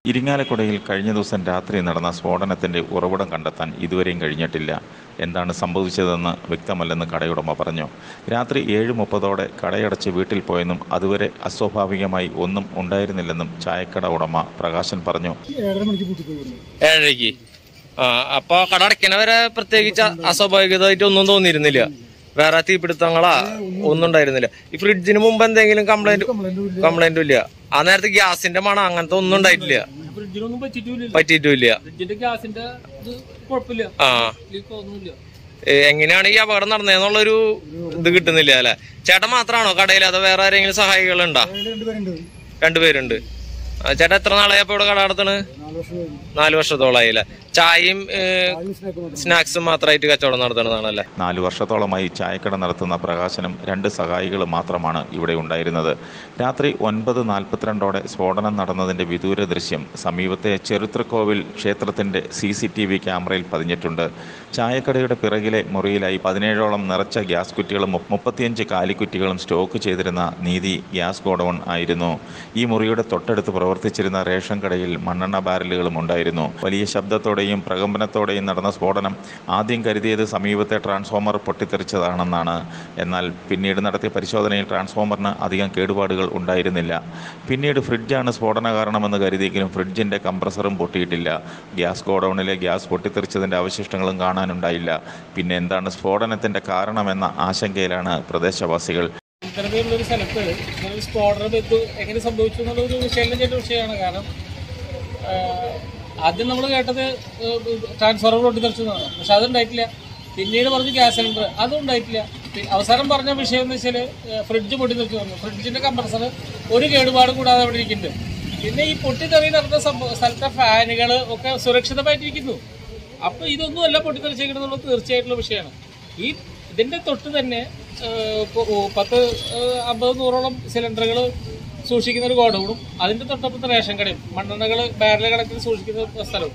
ഇരിങ്ങാലക്കുടയിൽ കഴിഞ്ഞ ദിവസം രാത്രി നടന്ന സ്ഫോടനത്തിന്റെ ഉറവിടം കണ്ടെത്താൻ ഇതുവരെയും കഴിഞ്ഞിട്ടില്ല എന്താണ് സംഭവിച്ചതെന്ന് വ്യക്തമല്ലെന്ന് കടയുടമ പറഞ്ഞു രാത്രി ഏഴ് മുപ്പതോടെ കടയടച്ച് വീട്ടിൽ പോയെന്നും അതുവരെ അസ്വാഭാവികമായി ഒന്നും ഉണ്ടായിരുന്നില്ലെന്നും ചായക്കട ഉടമ പ്രകാശൻ പറഞ്ഞു ഏഴര മണിക്ക് പൂട്ടിപ്പോയി ഏഴരയ്ക്ക് ആ അപ്പൊ കട അടയ്ക്കണവരെ പ്രത്യേകിച്ച് അസ്വാഭാവികതയായിട്ട് ഒന്നും തോന്നിയിരുന്നില്ല വേറെ തീപിടുത്തങ്ങളാ ഒന്നും ഉണ്ടായിരുന്നില്ല ഈ ഫ്രിഡ്ജിന് മുമ്പ് എന്തെങ്കിലും കംപ്ലൈന്റ് കംപ്ലൈന്റും ഇല്ല ആ നേരത്തെ ഗ്യാസിന്റെ മണം അങ്ങനത്തെ ഒന്നും ഉണ്ടായിട്ടില്ല ഫ്രിഡ്ജിനൊന്നും പറ്റിയിട്ടില്ല പറ്റിയിട്ടുമില്ല ഫ്രിഡ്ജിന്റെ ഗ്യാസിന്റെ ഇത് കുഴപ്പമില്ല ആ ലീക്ക് ഒന്നുമില്ല ഏ, എങ്ങനെയാണ് ഈ അപകടം നടന്നതെന്നുള്ളൊരു ഇത് കിട്ടുന്നില്ല അല്ലെ ചേട്ടൻ മാത്രമാണോ കടയിൽ അതോ വേറെ ആരെങ്കിലും സഹായികളുണ്ടോ രണ്ടുപേരുണ്ട് രണ്ടുപേരുണ്ട് ആ, ചേട്ടാ എത്ര നാളായി അപ്പൊ ഇവിടെ കട നടത്തണ് നാല് വർഷം കഴിഞ്ഞു നാല് വർഷത്തോളായി അല്ലെ ചായയും ഏ, ആദ്യം സ്നാക്ക് മാത്രം സ്നാക്സും മാത്രമായിട്ട് കച്ചവടം നടത്തണതാണല്ലേ നാലു വർഷത്തോളമായി ചായക്കട നടത്തുന്ന പ്രകാശനും രണ്ട് സഹായികൾ മാത്രമാണ് ഇവിടെ ഉണ്ടായിരുന്നത് രാത്രി ഒൻപത് നാൽപ്പത്തിരണ്ടോടെ സ്ഫോടനം നടന്നതിന്റെ വിദൂര ദൃശ്യം സമീപത്തെ ചെറുത്രക്കോവിൽ ക്ഷേത്രത്തിന്റെ സി സി ടി വി ക്യാമറയിൽ പതിഞ്ഞിട്ടുണ്ട് ചായക്കടയുടെ പിറകിലെ മുറിയിലായി പതിനേഴോളം നിറച്ച ഗ്യാസ് കുറ്റികളും മു- മുപ്പത്തിയഞ്ച് കാലിക്കുറ്റികളും സ്റ്റോക്ക് ചെയ്തിരുന്ന നീതി ഗ്യാസ് ഗോഡൌൺ ആയിരുന്നു ഈ മുറിയുടെ തൊട്ടടുത്ത് പ്രവർത്തിച്ചിരുന്ന റേഷൻ കടയിൽ മണ്ണെണ്ണ ബാരലുകളും ഉണ്ടായിരുന്നു വലിയ ശബ്ദത്തോടെയും പ്രകമ്പനത്തോടെയും നടന്ന സ്ഫോടനം ആദ്യം കരുതിയത് സമീപത്തെ ട്രാൻസ്ഫോമർ പൊട്ടിത്തെറിച്ചതാണെന്നാണ് എന്നാൽ പിന്നീട് നടത്തിയ പരിശോധനയിൽ ട്രാൻസ്ഫോമറിന് അധികം കേടുപാടുകൾ ഉണ്ടായിരുന്നില്ല പിന്നീട് ഫ്രിഡ്ജാണ് സ്ഫോടന കാരണമെന്ന് കരുതിയെങ്കിലും ഫ്രിഡ്ജിന്റെ കംപ്രസറും പൊട്ടിയിട്ടില്ല ഗ്യാസ് ഗോഡൌണിലെ ഗ്യാസ് പൊട്ടിത്തെറിച്ചതിന്റെ അവശിഷ്ടങ്ങളും കാണാനുണ്ടായില്ല പിന്നെ എന്താണ് സ്ഫോടനത്തിന്റെ കാരണമെന്ന ആശങ്കയിലാണ് പ്രദേശവാസികൾ ഇത്തരത്തിലുള്ള ഒരു സ്ഥലത്ത് ഇങ്ങനെ ഒരു സ്ഫോടനം എത്തു എങ്ങനെ സംഭവിച്ചു എന്നുള്ള ഒരു വിശകലനം ചെയ്യേണ്ട വിഷയമാണ് കാരണം ആ, ആദ്യം നമ്മൾ കേട്ടത് ട്രാൻസ്ഫോർമർ പൊട്ടിത്തെറിച്ചതാണ് പക്ഷെ അതുണ്ടായിട്ടില്ല പിന്നീട് പറഞ്ഞു ഗ്യാസ് സിലിണ്ടർ അതും ഉണ്ടായിട്ടില്ല പി- അവസാനം പറഞ്ഞ വിഷയം എന്ന് വെച്ചാൽ ഫ്രിഡ്ജ് പൊട്ടിത്തെറിച്ചു പറഞ്ഞു ഫ്രിഡ്ജിന്റെ കംപ്രസർ ഒരു കേടുപാട് കൂടാതെ അവിടെ ഇരിക്കുന്നുണ്ട് പിന്നെ ഈ പൊട്ടിത്തെറി നടന്ന സംഭവ സ്ഥലത്തെ ഫാനുകൾ ഒക്കെ സുരക്ഷിതമായിട്ടിരിക്കുന്നു അപ്പൊ ഇതൊന്നും അല്ല പൊട്ടിത്തെറിച്ചേക്കണമെന്നുള്ളത് തീർച്ചയായിട്ടുള്ള വിഷയമാണ് ഈ ഇതിന്റെ തൊട്ട് തന്നെ ഏഹ്, ഇപ്പൊ ഓ- പത്ത് ഏഹ്, അമ്പത് നൂറോളം സിലിണ്ടറുകൾ സൂക്ഷിക്കുന്ന ഒരു ഗോഡൌണും അതിന്റെ തൊട്ടപ്പുറത്തെ റേഷൻ കടയും മണ്ണെണ്ണകൾ ബാരൽ കണക്കിന് സൂക്ഷിക്കുന്ന സ്ഥലവും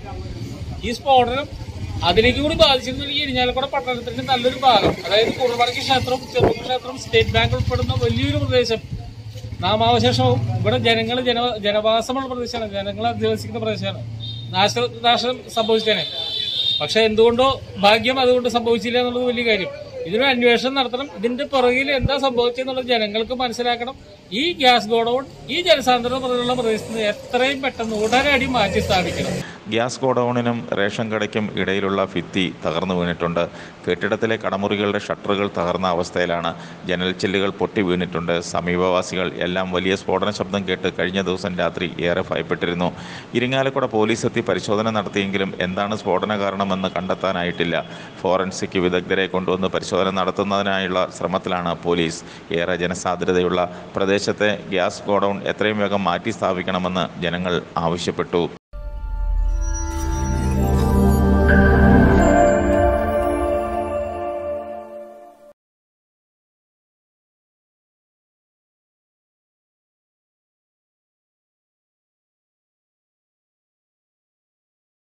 ഈ സ്ഫോടനം അതിലേക്ക് കൂടി ബാധിച്ചിരുന്നെങ്കിൽ ഇരിഞ്ഞാലക്കുട പട്ടണത്തിന്റെ നല്ലൊരു ഭാഗം അതായത് കുറുമടക്കി ക്ഷേത്രം ചെറുപ്പ ക്ഷേത്രം സ്റ്റേറ്റ് ബാങ്ക് ഉൾപ്പെടുന്ന വലിയൊരു പ്രദേശം നാമാവശേഷവും ഇവിടെ ജനങ്ങൾ ജന ജനവാസമുള്ള പ്രദേശമാണ് ജനങ്ങൾ അധിവസിക്കുന്ന പ്രദേശമാണ് നാശ നാശം സംഭവിച്ചേനെ പക്ഷെ എന്തുകൊണ്ടോ ഭാഗ്യം അതുകൊണ്ട് സംഭവിച്ചില്ല എന്നുള്ളത് വലിയ കാര്യം ഇതിനൊരു അന്വേഷണം നടത്തണം ഇതിന്റെ പുറകിൽ എന്താ സംഭവിച്ചെന്നുള്ളത് ജനങ്ങൾക്ക് മനസ്സിലാക്കണം ഈ ഗ്യാസ് ഗോഡൌൺ ഈ ജനസാന്ദ്രത പോലുള്ള പ്രദേശത്ത് നിന്ന് എത്രയും പെട്ടെന്ന് ഉടനടി മാറ്റി സ്ഥാപിക്കണം ഗ്യാസ് ഗോഡൌണിനും റേഷൻ കടയ്ക്കും ഇടയിലുള്ള ഭിത്തി തകർന്നു വീണിട്ടുണ്ട് കെട്ടിടത്തിലെ കടമുറികളുടെ ഷട്ടറുകൾ തകർന്ന അവസ്ഥയിലാണ് ജനൽ ചില്ലുകൾ പൊട്ടി വീണിട്ടുണ്ട് സമീപവാസികൾ എല്ലാം വലിയ സ്ഫോടന ശബ്ദം കേട്ട് കഴിഞ്ഞ ദിവസം രാത്രി ഏറെ ഭയപ്പെട്ടിരുന്നു ഇരിങ്ങാലക്കുട പോലീസ് എത്തി പരിശോധന നടത്തിയെങ്കിലും എന്താണ് സ്ഫോടന കാരണമെന്ന് കണ്ടെത്താനായിട്ടില്ല ഫോറൻസിക് വിദഗ്ധരെ കൊണ്ടുവന്ന് പരിശോധന നടത്തുന്നതിനായുള്ള ശ്രമത്തിലാണ് പോലീസ് ഏറെ ജനസാന്ദ്രതയുള്ള പ്രദേശത്തെ ഗ്യാസ് ഗോഡൌൺ എത്രയും വേഗം മാറ്റി സ്ഥാപിക്കണമെന്ന് ജനങ്ങൾ ആവശ്യപ്പെട്ടു